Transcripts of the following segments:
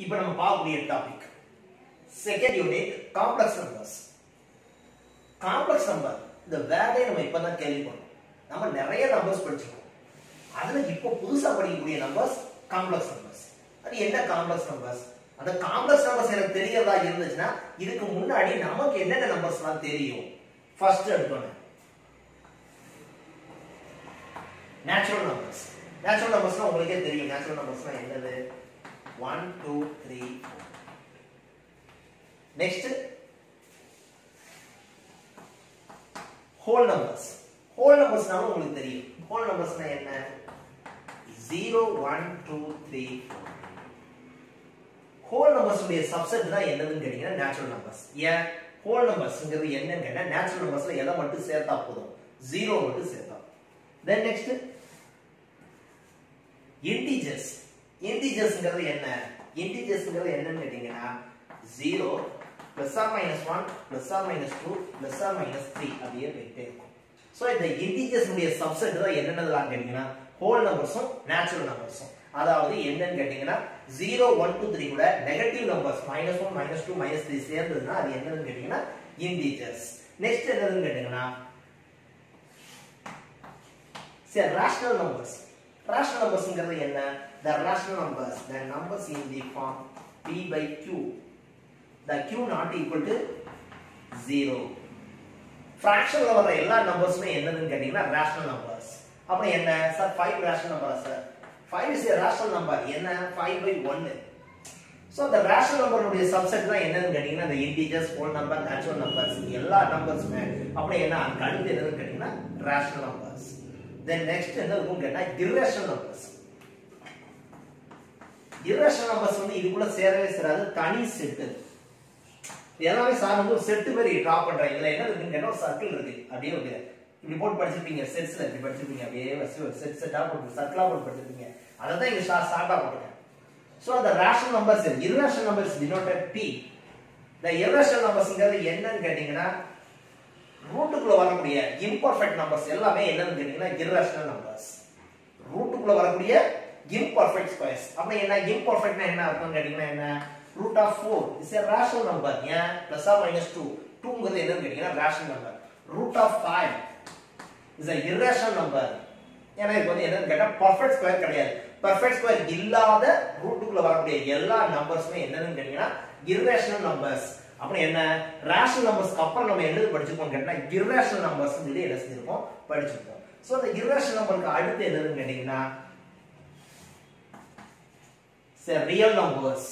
இப்போ நம்ம பார்க்கக்கூடிய topic second unit complex numbers complex number இந்த வேர்டே நம்ம இப்பதான் கேள்விப்பட்டோம் நம்ம நிறைய நம்பர்ஸ் படிச்சிருக்கோம் அதுல இப்போ புதுசா படிக்கக்கூடிய நம்பர்ஸ் காம்ப்ளெக்ஸ் நம்பர்ஸ் அது என்ன காம்ப்ளெக்ஸ் நம்பர்ஸ் அந்த காம்ப்ளெக்ஸ் நம்பர்ஸ் எனக்கு தெரியறதா இருந்துச்சுன்னா இதுக்கு முன்னாடி நமக்கு என்னென்ன நம்பர்ஸ்லாம் தெரியும் ஃபர்ஸ்ட் எடுத்தோன்னே நேச்சுரல் நம்பர்ஸ் நேச்சுரல் நம்பர்ஸ்னா உங்களுக்கே தெரியும் நேச்சுரல் நம்பர்ஸ்னா என்னது one two three next whole numbers whole நம்பர்ஸ்னாலும் உங்களுக்கு தெரியும் ஹோல் நம்பர்ஸ்னா என்ன zero one two three whole numbers உடைய சப்செட் தான் என்னதுன்னு கேட்டீங்கன்னா நேச்சுரல் நம்பர்ஸ் ஏன் ஹோல் நம்பர்ஸ்ங்கிறது என்னன்னு கேட்டா நேச்சுரல் நம்பர்ஸ்ல எதை மட்டும் சேர்த்தா போதும் ஜீரோ மட்டும் சேர்த்தா தென் நெக்ஸ்ட் இன்டிஜர்ஸ் இன்டிஜர்ஸ்ங்கிறது என்ன இன்டிஜர்ஸ்ங்கிறது என்னன்னு கேட்டீங்கன்னா zero plus or minus one plus or minus two plus or minus three அப்படியே போயிட்டே இருக்கும் ஸோ இந்த இன்டிஜர்ஸ் உடைய சப்செட் தான் என்னென்னலாம் கேட்டீங்கன்னா ஹோல் நம்பர்ஸும் நேச்சுரல் நம்பர்ஸும் அதாவது என்னன்னு கேட்டீங்கன்னா ஜீரோ ஒன் டூ த்ரீ கூட negative numbers minus one minus two minus three சேர்ந்ததுன்னா அது என்னன்னு கேட்டீங்கன்னா இன்டிஜர்ஸ் நெக்ஸ்ட் என்னதுன்னு கேட்டீங்கன்னா சரி ரேஷனல் நம்பர்ஸ் ரேஷனல் நம்பர்ஸ்ங்கிறது என்ன the rational numbers the numbers in the form p by q the q not equal to 0 ஃபிராக்ஷன்ல வர எல்லா நம்பர்ஸுமே என்னதுன்னு கேட்டீங்கன்னா ரேஷனல் நம்பர்ஸ் அப்புறம் என்ன சார் 5 ரேஷனல் நம்பரா sir 5 is a rational number என்ன 5 by 1 சோ அந்த ரேஷனல் நம்பருடைய சப்செட் தான் என்னன்னு கேட்டீங்கன்னா இந்த integers whole number natural numbers எல்லா நம்பர்ஸுமே அப்புறம் என்ன அதுக்கு அடுத்து என்னன்னு கேட்டீங்கன்னா ரேஷனல் நம்பர்ஸ் தென் நெக்ஸ்ட் என்ன இருக்கும் கேட்டா இரேஷனல் நம்பர்ஸ் இரேஷனல் நம்பர்ஸ் வந்து இதுக்குள்ள சேரவே சேராது தனி செட்டு எல்லாமே சார் வந்து ஒரு செட்டு மாதிரி டிரா பண்றேன் இதுல என்ன இருக்குன்னு கேட்டா ஒரு சர்க்கிள் இருக்கு அப்படியே ஒரு இப்படி போட்டு படிச்சிருப்பீங்க செட்ஸ்ல இப்படி படிச்சிருப்பீங்க அப்படியே செட் செட்டா போட்டு சர்க்கிளா போட்டு படிச்சிருப்பீங்க அதை தான் இங்க ஷார்ட்டா போட்டுருக்கேன் சோ அந்த rational numbers irrational numbers denoted p இந்த இரேஷனல் நம்பர்ஸ்ங்கிறது என்னன்னு கேட்டீங்கன்னா ரூட்டுக்குள்ள வரக்கூடிய இம்பர்ஃபெக்ட் நம்பர்ஸ் எல்லாமே என்னன்னு கேட்டீங்கன்னா இரேஷனல் நம்பர்ஸ் ரூட்டுக்குள்ள வரக்கூடிய இம்பர்ஃபெக்ட் ஸ்கொயர்ஸ் அப்ப என்ன இம்பர்ஃபெக்ட்னா என்ன அர்த்தம் கேட்டீங்கன்னா என்ன root of 4 is a rational number ஏன் பிளஸ் ஆர் மைனஸ் 2 2ங்கிறது என்னன்னு கேட்டீங்கன்னா rational number root of 5 is a irrational number ஏன்னா இது வந்து என்னன்னு கேட்டா பர்ஃபெக்ட் ஸ்கொயர் கிடையாது பர்ஃபெக்ட் ஸ்கொயர் இல்லாத ரூட்டுக்குள்ள வரக்கூடிய எல்லா நம்பர்ஸுமே என்னன்னு கேட்டீங்கன்னா irrational numbers அப்புறம் என்ன ரேஷனல் நம்பர்ஸ்க்கு அப்புறம் நம்ம என்னது படிச்சிருக்கோம் கேட்டா irrational numbers சொல்லி என்ன செஞ்சிருக்கோம் படிச்சிருக்கோம் சோ அந்த irrational நம்பருக்கு அடுத்து என்னதுன்னு கேட்டீங்கன்னா ரியல் நம்பர்ஸ்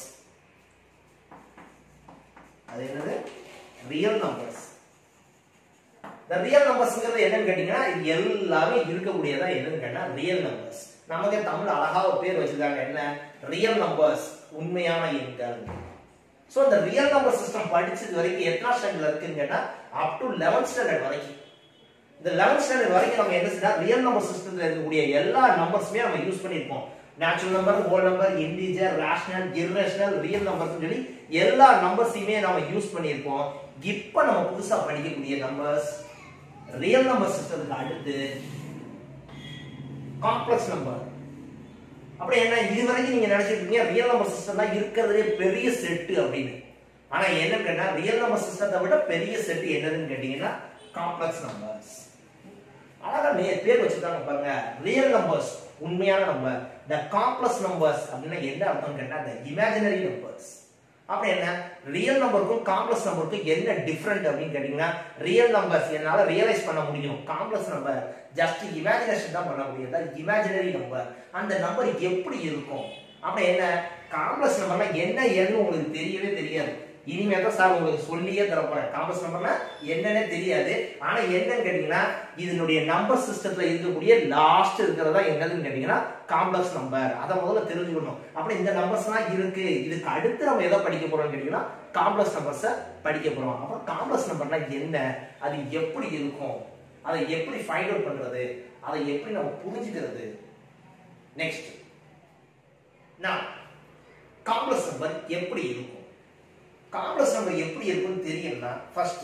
அது என்னது ரியல் நம்பர்ஸ் இந்த ரியல் நம்பர்ஸ்ங்கிறது என்னன்னு கேட்டீங்கன்னா இது எல்லாமே இருக்கக்கூடியதா என்னன்னு கேட்டா ரியல் நம்பர்ஸ் நமக்கு தமிழ் அழகா ஒரு பேர் வச்சிருக்காங்க என்ன ரியல் நம்பர்ஸ் உண்மையான எண்கள் சோ இந்த ரியல் நம்பர் சிஸ்டம் படிச்சது வரைக்கும் எத்தனாம் ஸ்டாண்டர்ட்ல இருக்குன்னு கேட்டா அப் டு லெவன்த் ஸ்டாண்டர்ட் வரைக்கும் இந்த லெவன்த் ஸ்டாண்டர்ட் வரைக்கும் நம்ம என்ன செய்யலாம் ரியல் நம்பர் சிஸ்டத்துல இருக்கக்கூடிய எல்லா நம்பர்ஸுமே நம்ம யூஸ் பண்ணியிருப்போம் natural number whole number integer rational irrational real numbers சொல்லி எல்லா நம்பர்ஸையுமே நம்ம யூஸ் பண்ணியிருப்போம் இப்போ நம்ம புதுசா படிக்கக்கூடிய நம்பர்ஸ் ரியல் நம்பர் சிஸ்டத்துக்கு அடுத்து காம்ப்ளெக்ஸ் நம்பர் அப்படி என்ன இது வரைக்கும் நீங்க நினைச்சிட்டு இருக்கீங்க ரியல் நம்பர் சிஸ்டம் தான் இருக்கிறதுலே பெரிய செட்டு அப்படின்னு ஆனா என்ன கேட்டா ரியல் நம்பர் சிஸ்டத்தை விட பெரிய செட்டு என்னதுன்னு கேட்டீங்கன்னா காம்ப்ளெக்ஸ் நம்பர்ஸ் அழகா பேர் வச்சிருக்காங்க பாருங்க ரியல் நம்பர்ஸ் உண்மையான நம்பர் த காம்ப்ளெக்ஸ் நம்பர்ஸ் அப்படின்னா என்ன அர்த்தம் கேட்டா the இமேஜினரி நம்பர்ஸ் அப்படி என்ன ரியல் நம்பருக்கும் காம்ப்ளெக்ஸ் நம்பருக்கும் என்ன டிஃபரெண்ட் அப்படின்னு கேட்டீங்கன்னா ரியல் நம்பர்ஸ் என்னால ரியலைஸ் பண்ண முடியும் காம்ப்ளெக்ஸ் நம்பர் ஜஸ்ட் இமேஜினேஷன் தான் பண்ண முடியும் இமேஜினரி நம்பர் அந்த நம்பர் எப்படி இருக்கும் அப்படி என்ன காம்ப்ளெக்ஸ் நம்பர்னா என்ன ஏன்னு உங்களுக்கு தெரியவே தெரியாது இனிமே தான் சார் உங்களுக்கு சொல்லியே தரப்போறேன் காம்ப்ளெக்ஸ் நம்பர்னா என்னன்னே தெரியாது ஆனா என்னன்னு கேட்டீங்கன்னா இதனுடைய நம்பர் சிஸ்டத்துல இருக்கக்கூடிய லாஸ்ட் இருக்கிறதா என்னதுன்னு கேட்டீங்கன்னா காம்ப்ளெக்ஸ் நம்பர் அதை முதல்ல தெரிஞ்சுக்கணும் அப்படி இந்த நம்பர்ஸ்லாம் இருக்கு இதுக்கு அடுத்து நம்ம எதை படிக்க போறோம்னு கேட்டீங்கன்னா காம்ப்ளெக்ஸ் நம்பர்ஸை படிக்க போறோம் அப்புறம் காம்ப்ளெக்ஸ் நம்பர்னா என்ன அது எப்படி இருக்கும் அதை எப்படி ஃபைண்ட் அவுட் பண்றது அதை எப்படி நம்ம புரிஞ்சுக்கிறது நெக்ஸ்ட் நான் காம்ப்ளெக்ஸ் நம்பர் எப்படி இருக்கும் காம்ப்ளெக்ஸ் நம்பர் எப்படி இருக்கும்னு தெரியும்னா first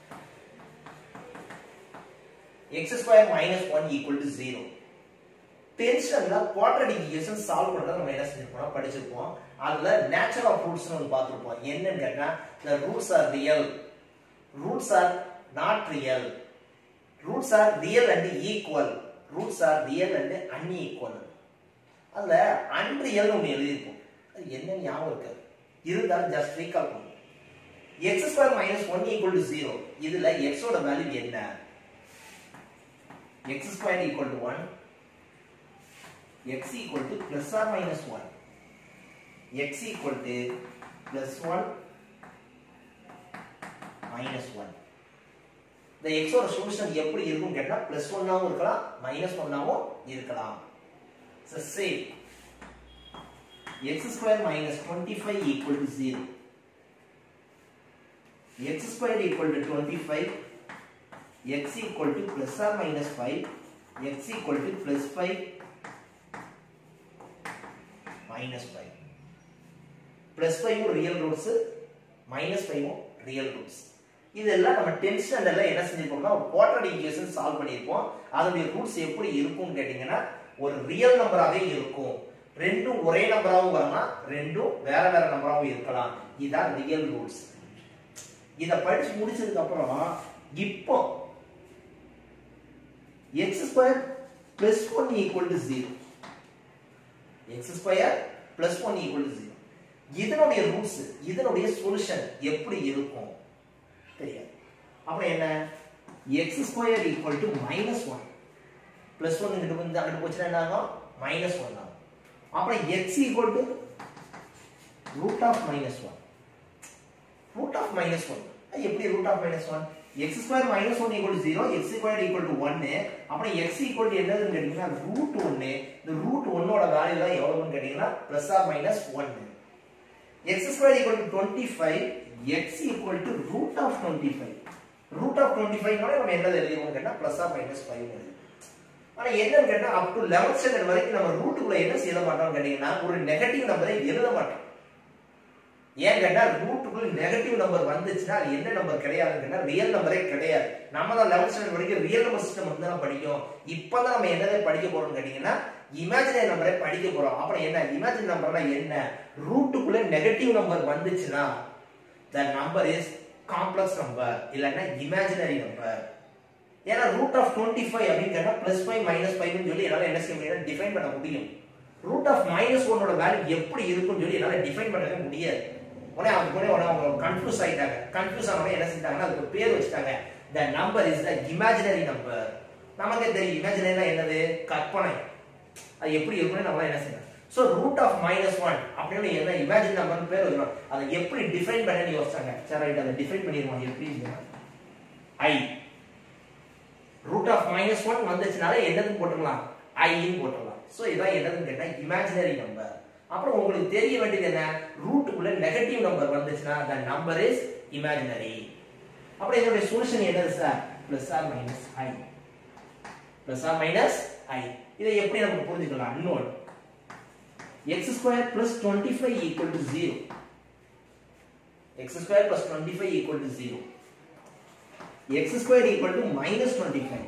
x square minus 1 equal to 0 டென்ஷன்ல குவாட்ரடிக் ஈக்குவேஷன் சால்வ் பண்றத நம்ம என்ன செஞ்சிருப்போம் படிச்சிருப்போம் அதுல நேச்சர் ஆஃப் ரூட்ஸ் ஒன்று பார்த்துருப்போம் என்னன்னு கேட்டா the roots are real roots are not real roots are real and equal roots are real and unequal அதுல அன்ரியல் ஒன்று எழுதியிருப்போம் அது என்ன ஞாபகம் இருக்காது இருந்தாலும் ஜஸ்ட் ரீகால் பண்ணுங்க x square minus one equal to zero இதுல எக்ஸோட வேல்யூ என்ன x square equal to one x equal to plus or minus one x equal to plus one minus one இந்த எக்ஸோட சொல்யூஷன் எப்படி இருக்கும் கேட்டா பிளஸ் ஒன்னாவும் இருக்கலாம் மைனஸ் ஒன்னாவும் இருக்கலாம் So say x square minus 25 equal to 0. x square equal to 25, x equal to plus or minus 5, x equal to plus 5 minus 5. Plus 5 real roots, minus 5 real roots. இதெல்லாம் நம்ம tenth ஸ்டாண்டர்ட்ல என்ன செஞ்சிருப்போம்னா quadratic equation solve பண்ணியிருப்போம் அதனுடைய roots எப்படி இருக்கும்னு கேட்டீங்கன்னா ஒரு ரியல் நம்பராகவே இருக்கும் ரெண்டும் ஒரே நம்பராகவும் வரலாம் ரெண்டும் வேற வேற நம்பராகவும் இருக்கலாம் இதான் ரியல் ரூட்ஸ் இத படிச்சு முடிச்சதுக்கு அப்புறம் இப்போ x square plus one equal to zero X square plus one equal to zero இதனுடைய ரூட்ஸ் இதனுடைய சொல்யூஷன் எப்படி இருக்கும் தெரியாது அப்புறம் என்ன x square equal to minus one plus one இங்கிட்டு வந்து அங்கிட்டு போச்சுன்னா என்ன ஆகும் மைனஸ் ஒன் ஆகும் அப்புறம் x equal to root of minus one root of minus one எப்படி root of minus one x square minus one equal zero X square equal to ஒன்னு அப்புறம் எக்ஸ் ஈக்குவல் டு என்னதுன்னு கேட்டீங்கன்னா ரூட் ஒன்னு இந்த root ஒன்னோட வேல்யூ தான் எவ்வளவுன்னு கேட்டீங்கன்னா பிளஸ் ஆர் மைனஸ் ஒன்னு x square equal to twenty five x equal to root of twenty five root of twenty ஃபைவ்னால நம்ம என்ன எழுதிடுவோம் கேட்டா பிளஸ் ஆர் மைனஸ் ஃபைவ் எழுதி ஆனா என்னன்னு கேட்டா அப் டு லெவன்த் ஸ்டாண்டர்ட் வரைக்கும் நம்ம ரூட்டுக்குள்ள என்ன செய்ய மாட்டோம் கேட்டீங்கன்னா ஒரு நெகட்டிவ் நம்பரை எழுத மாட்டோம் ஏன் கேட்டா ரூட்டுக்குள்ள நெகட்டிவ் நம்பர் வந்துச்சுன்னா அது என்ன நம்பர் கிடையாதுன்னு கேட்டா ரியல் நம்பரே கிடையாது நம்ம தான் லெவன்த் ஸ்டாண்டர்ட் வரைக்கும் ரியல் நம்பர் சிஸ்டம் வந்து தான் படிக்கும் இப்பதான் நம்ம என்னதை படிக்க போறோம்னு கேட்டீங்கன்னா இமேஜினரி நம்பரை படிக்க போறோம் அப்புறம் என்ன இமேஜினரி நம்பர்னா என்ன ரூட்டுக்குள்ள நெகட்டிவ் நம்பர் வந்துச்சுன்னா the number is complex number இல்லைன்னா இமேஜினரி நம்பர் ஏன்னா ரூட் ஆஃப் டுவெண்ட்டி ஃபைவ் அப்படின்னு கேட்டா பிளஸ் ஃபைவ் மைனஸ் ஃபைவ்னு சொல்லி என்னால என்ன செய்ய முடியாது டிஃபைன் பண்ண முடியும் ரூட் ஆஃப் மைனஸ் ஒன்னோட வேல்யூ எப்படி இருக்கும்னு சொல்லி என்னால டிஃபைன் பண்ணவே முடியாது உடனே அவங்க உடனே உடனே அவங்க கன்ஃபியூஸ் ஆயிட்டாங்க கன்ஃபியூஸ் ஆனவங்க என்ன செஞ்சாங்கன்னா அதுக்கு ஒரு பேர் வச்சுட்டாங்க the number is the imaginary number நமக்கே தெரியும் இமேஜினரினா என்னது கற்பனை அது எப்படி இருக்கும்னு நம்மளால என்ன செய்யலாம் so root of minus one அப்படின்னு என்ன இமேஜின் நம்பர் பேர் வரும் அதை எப்படி டிஃபைன் பண்ணி யோசிச்சாங்க சரி ரைட் அதை டிஃபைன் பண்ணிடுவோம் எப்படி i root of minus one வந்துச்சுனால என்னதுன்னு போட்டுக்கலாம் ஐன்னு போட்டுக்கலாம் சோ இதான் என்னதுன்னு கேட்டா இமேஜினரி நம்பர் அப்புறம் உங்களுக்கு தெரிய வேண்டியது என்ன ரூட்டுக்குள்ள நெகட்டிவ் நம்பர் வந்துச்சுன்னா the நம்பர் இஸ் இமேஜினரி அப்புறம் இதோட சொல்யூஷன் என்னது sir plus or minus I plus or minus I இதை எப்படி நம்ம புரிஞ்சுக்கலாம் இன்னொன்று X square plus twenty five equal to zero X square plus twenty five equal to zero x square equal to minus 25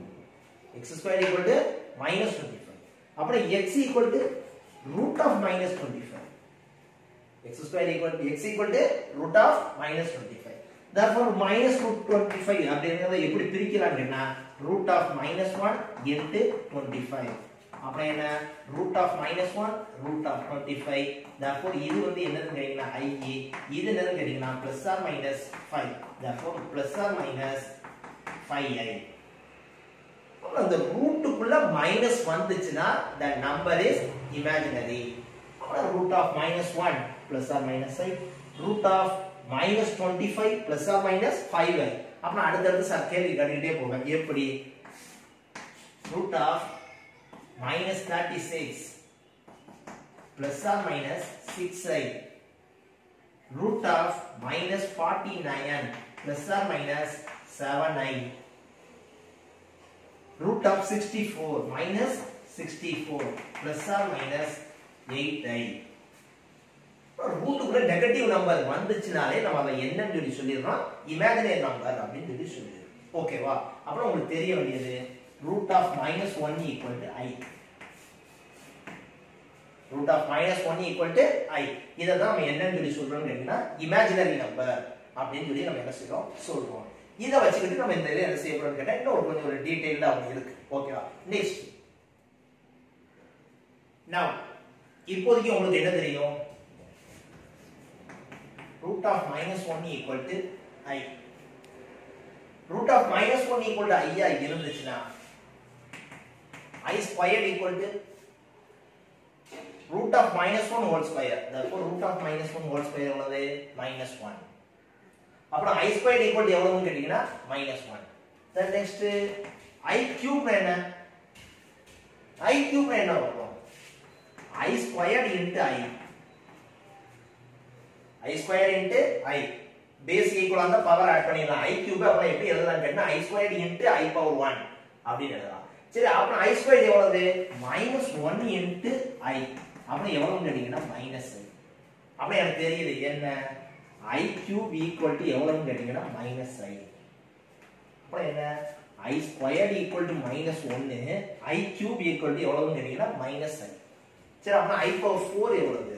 x square equal to minus 25 அப்புறம் x equal to root of minus 25 x square equal to x equal to root of minus 25 therefore minus root 25 அப்படிங்கறத எப்படி பிரிக்கலாம்னா root of minus 1 into 25 அப்புறம் என்ன root of minus 1 root of 25 therefore இது வந்து என்னன்னு கேட்டீங்கன்னா i இது என்னன்னு கேட்டீங்கன்னா plus or minus 5 therefore plus or minus 5i அப்புறம் அந்த ரூட்டுக்குள்ள மைனஸ் வந்துச்சுன்னா the number is imaginary அப்புறம் root of minus 1 plus or minus i root of minus 25 plus or minus 5i அப்புறம் அடுத்தடுத்து சார் கேள்வி கேட்டுக்கிட்டே போவேன் எப்படி root of minus 36 plus or minus 6i root of minus 49 plus or minus 7i root of 64 minus 64 plus or minus 8i ரூட்டுக்குள்ள negative number வந்துச்சுனாலே நம்ம அதை என்னன்னு சொல்லி சொல்லிடுறோம் இமேஜினரி நம்பர் அப்படின்னு சொல்லி சொல்லிடுறோம் ஓகேவா அப்புறம் உங்களுக்கு தெரிய வேண்டியது root of minus one equal to i root of minus one equal to i இதை தான் நம்ம என்னன்னு சொல்லி சொல்றோம்னு கேட்டீங்கன்னா இமேஜினரி நம்பர் அப்படின்னு சொல்லி நம்ம என்ன செய்யறோம் சொல்றோம் இதை வச்சுக்கிட்டு நம்ம இந்த இதை என்ன செய்ய போறோம்னு கேட்டா இன்னும் ஒரு கொஞ்சம் ஒரு டீடைல்டா அவங்க இருக்கு ஓகேவா நெக்ஸ்ட் now இப்போதைக்கு உங்களுக்கு என்ன தெரியும் root of minus 1 equal to i root of minus 1 equal to i ஆ இருந்துச்சுன்னா i squared equal to root of minus 1 whole square therefore root of minus 1 whole square எவ்வளவு minus 1 அப்புறம் i squared equal to எவ்வளவுன்னு கேட்டீங்கன்னா minus 1 then next i cube என்ன i cube என்ன வரும் i squared into i i squared into i base equal அந்த power add பண்ணிடலாம் i cube அப்புறம் எப்படி எழுதலாம் கேட்டா i squared into i power 1 அப்படின்னு எழுதலாம் சரி அப்புறம் i squared எவ்வளவு minus 1 into i அப்புறம் எவ்வளவுன்னு கேட்டீங்கன்னா மைனஸ் அப்புறம் எனக்கு தெரியுது என்ன i cube equal to எவ்வளவுன்னு கேட்டீங்கன்னா மைனஸ் i அப்புறம் என்ன i squared equal to minus 1 i cube equal to எவ்வளவுன்னு கேட்டீங்கன்னா மைனஸ் i சரி அப்புறம் i power 4 எவ்வளவு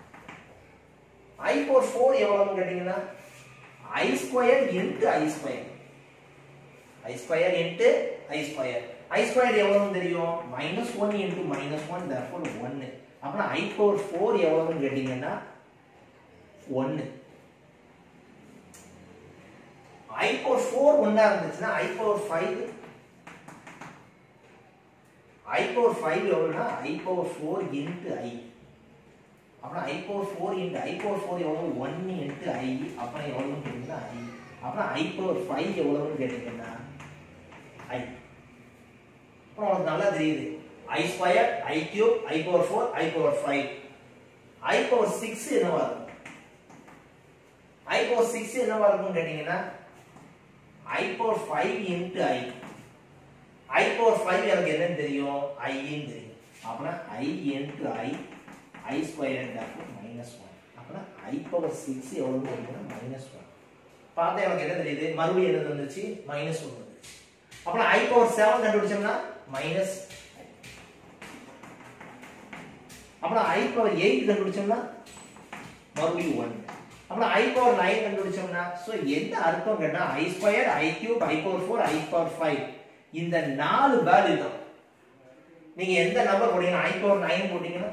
i power 4 எவ்வளவுன்னு கேட்டீங்கன்னா i squared into i squared i squared into i squared i squared எவ்வளவுன்னு தெரியும் minus 1 into minus 1 therefore 1 அப்புறம் i power 4 எவ்வளவுன்னு கேட்டீங்கன்னா 1 i power 4 ஒண்ணா இருந்துச்சுன்னா i power 5 i power 5 எவ்வளவுனா i power 4 into i அப்புறம் i power 4 into i power 4 எவ்வளவு 1 into i அப்புறம் எவ்வளவுன்னு கேட்டீங்கன்னா i அப்புறம் i power 5 எவ்வளவுன்னு கேட்டீங்கன்னா i அப்புறம் உங்களுக்கு நல்லா தெரியுது i square i cube i power 4 i power 5 i power 6 என்னவா இருக்கும் i power 6 என்னவா இருக்கும் கேட்டீங்கன்னா i power 5 into i i power 5 எனக்கு என்னன்னு தெரியும் i ன்னு தெரியும் அப்பனா i into i i square therefore minus 1 அப்பனா i power 6 எவ்வளவு தெரியும்னா minus 1 பார்த்தா எனக்கு என்ன தெரியுது மறுபடியும் என்ன வந்துச்சு minus 1 வந்துச்சு அப்புறம் i power 7 கண்டுபிடிச்சோம்னா minus அப்புறம் i power 8 கண்டுபிடிச்சோம்னா மறுபடியும் 1 அப்புறம் i power 9 கண்டுபிடிச்சோம்னா சோ என்ன அர்த்தம் கேட்டா i squared i cube i power 4 i power 5 இந்த நாலு வேல்யூ தான் நீங்க எந்த நம்பர் போட்டீங்கன்னா i power 9 போட்டீங்கன்னா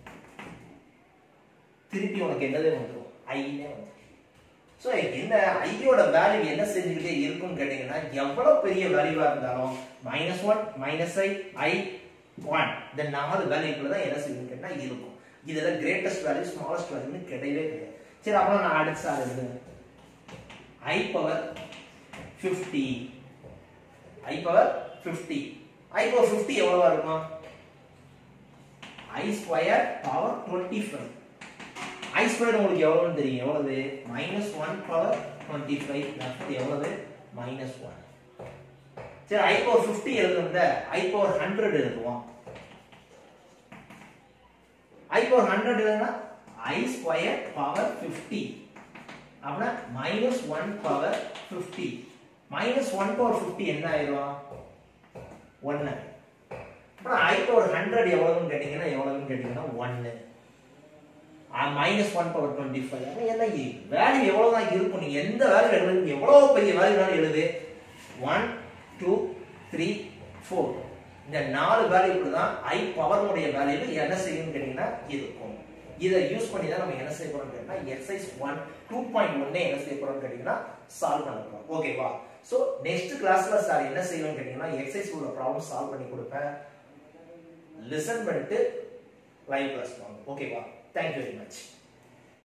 திருப்பி உனக்கு என்னதே வந்துடும் ஐனே வந்துடும் ஸோ இந்த ஐயோட வேல்யூ என்ன செஞ்சுக்கிட்டே இருக்கும்னு கேட்டீங்கன்னா எவ்வளவு பெரிய வேல்யூவா இருந்தாலும் minus one minus i i one இந்த நாலு வேல்யூக்குள்ள தான் என்ன செய்யும் கேட்டா இருக்கும் இதுல கிரேட்டஸ்ட் வேல்யூ ஸ்மாலஸ்ட் வேல்யூன்னு கிடையவே கிடையாது சரி அப்புறம் நான் அடுத்த சார் எழுதுறேன் i power fifty i power fifty i power fifty எவ்வளவா இருக்கும் i square power twenty five i square உங்களுக்கு எவ்வளவுன்னு தெரியும் எவ்வளவு minus one power twenty five எவ்வளவு மைனஸ் ஒன் சரி ஐ பவர் ஃபிஃப்டி எழுதுறத ஐ பவர் ஹண்ட்ரட் எழுதுவோம் ஐ பவர் ஹண்ட்ரட் எழுதுனா ஐ ஸ்கொயர் பவர் ஃபிஃப்டி அப்படின்னா minus one power fifty minus one power fifty என்ன ஆயிரும் ஒன்னு அப்புறம் ஐ பவர் ஹண்ட்ரட் எவ்வளவுன்னு கேட்டீங்கன்னா எவ்வளவுன்னு கேட்டீங்கன்னா ஒன்னு minus one power twenty five எல்லாம் வேல்யூ எவ்வளவு தான் இருக்கும் நீங்க எந்த வேல்யூ எழுதுங்க எவ்வளவு பெரிய வேல்யூ வேணும் எழுது ஒன் டூ த்ரீ ஃபோர் இந்த நாலு வேல்யூக்கு தான் ஐ பவருடைய வேல்யூ என்ன செய்யும்னு கேட்டீங்கன்னா இருக்கும் இதை யூஸ் பண்ணி தான் நம்ம என்ன செய்ய போறோம் கேட்டா எக்ஸசைஸ் ஒன் டூ பாயிண்ட் ஒன்னே என்ன செய்ய போறோம் கேட்டீங்கன்னா சால்வ் பண்ண போறோம் ஓகேவா ஸோ நெக்ஸ்ட் கிளாஸ்ல சார் என்ன செய்யணும்னு கேட்டீங்கன்னா எக்ஸசைஸ் உள்ள ப்ராப்ளம் சால்வ் பண்ணி கொடுப்பேன் லிசன் பண்ணிட்டு லைவ் கிளாஸ் வாங்க ஓகேவா தேங்க்யூ வெரி மச்